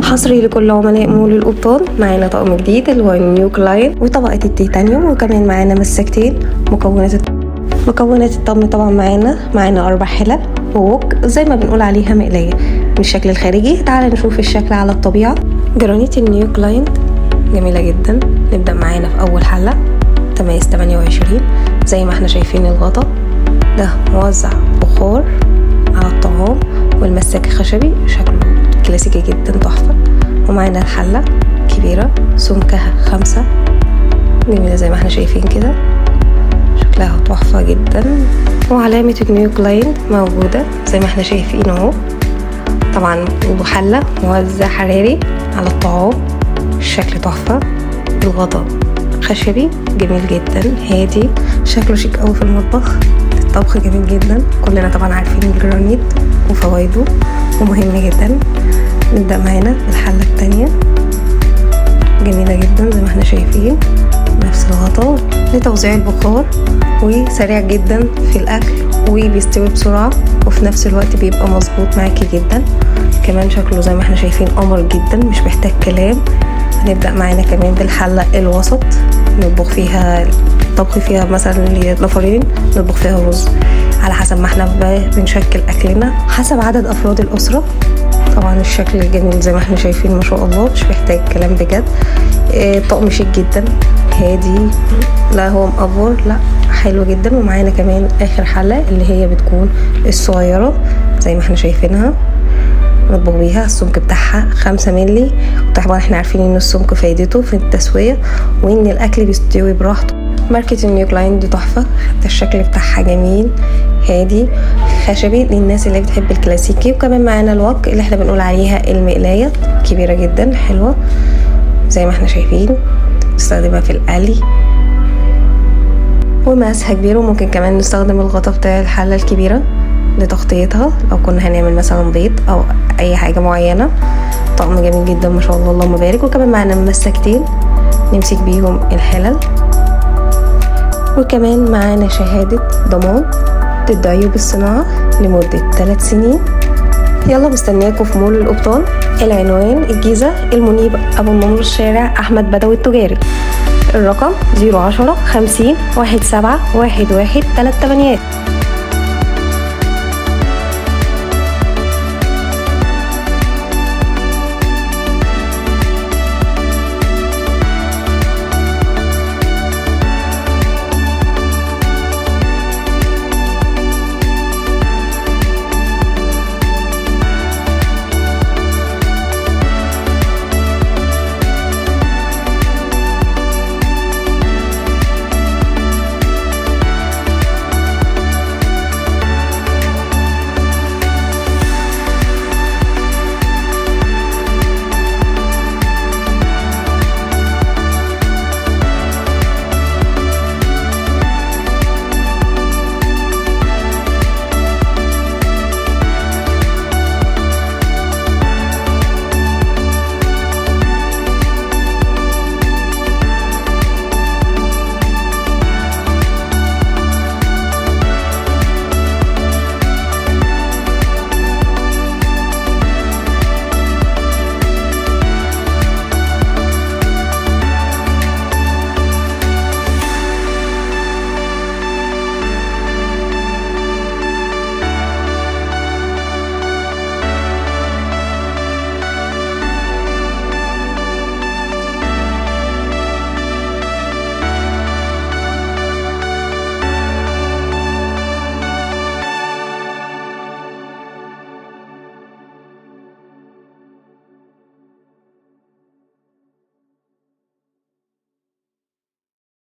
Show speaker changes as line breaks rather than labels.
حصري لكل عملاء مول القبطان معانا طقم جديد اللي هو النيو كلاين وطبقة التيتانيوم وكمان معانا مسكتين مكونات الط- مكونات الطقم طبعا معانا معانا أربع حلل ووك زي ما بنقول عليها مقلاية من الشكل الخارجي تعال نشوف الشكل على الطبيعة جرانيت النيو كلاين جميلة جدا نبدأ معانا في أول حلة تميز 28 زي ما احنا شايفين الغطا ده موزع بخار على الطعام والمساك خشبي شكله كلاسيكي جدا تحفة ومعانا الحلة كبيرة سمكها خمسة جميلة زي ما احنا شايفين كده شكلها تحفة جدا وعلامة النيو كلاين موجودة زي ما احنا شايفين اهو طبعا وحلة موزع حراري على الطعام الشكل تحفة الغطا خشبي جميل جدا هادي شكله شيك قوي في المطبخ الطبخ جميل جدا كلنا طبعا عارفين الجرانيت وفوائده ومهم جدا نبدأ معانا بالحلة التانية جميلة جدا زي ما احنا شايفين نفس الغطاء لتوزيع البخار وسريع جدا في الأكل وبيستوي بسرعة وفي نفس الوقت بيبقى مظبوط معاكي جدا كمان شكله زي ما احنا شايفين قمر جدا مش محتاج كلام هنبدأ معانا كمان بالحلة الوسط نطبخ فيها طبخ فيها مثلا لنفرين نطبخ فيها رز على حسب ما احنا ب- بنشكل أكلنا حسب عدد أفراد الأسرة طبعا الشكل جميل زي ما احنا شايفين ما شاء الله مش محتاج كلام بجد اه طقم شيك جدا هادي لا هو مقفور لا حلو جدا ومعانا كمان اخر حلة اللي هي بتكون الصغيرة زي ما احنا شايفينها نطبخ بيها السمك بتاعها خمسة ملي طبعا احنا عارفين ان السمك فايدته في التسوية وان الاكل بيستوي براحته ماركة النيو كلاين دي تحفة حتى الشكل بتاعها جميل هادي خشبي للناس اللي بتحب الكلاسيكي وكمان معانا الوك اللي احنا بنقول عليها المقلاية كبيرة جدا حلوة زي ما احنا شايفين نستخدمها في القلي ومقاسها كبير وممكن كمان نستخدم الغطا بتاع الحلة الكبيرة لتغطيتها لو كنا هنعمل مثلا بيض او اي حاجة معينة طقم جميل جدا ما شاء الله اللهم بارك وكمان معانا مسكتين نمسك بيهم الحلل وكمان معانا شهادة ضمان ضد عيوب الصناعة لمدة 3 سنين يلا مستنياكم في مول القبطان العنوان الجيزة المنيب أبو النمر الشارع أحمد بدوي التجاري الرقم 010 50 17 11 3 8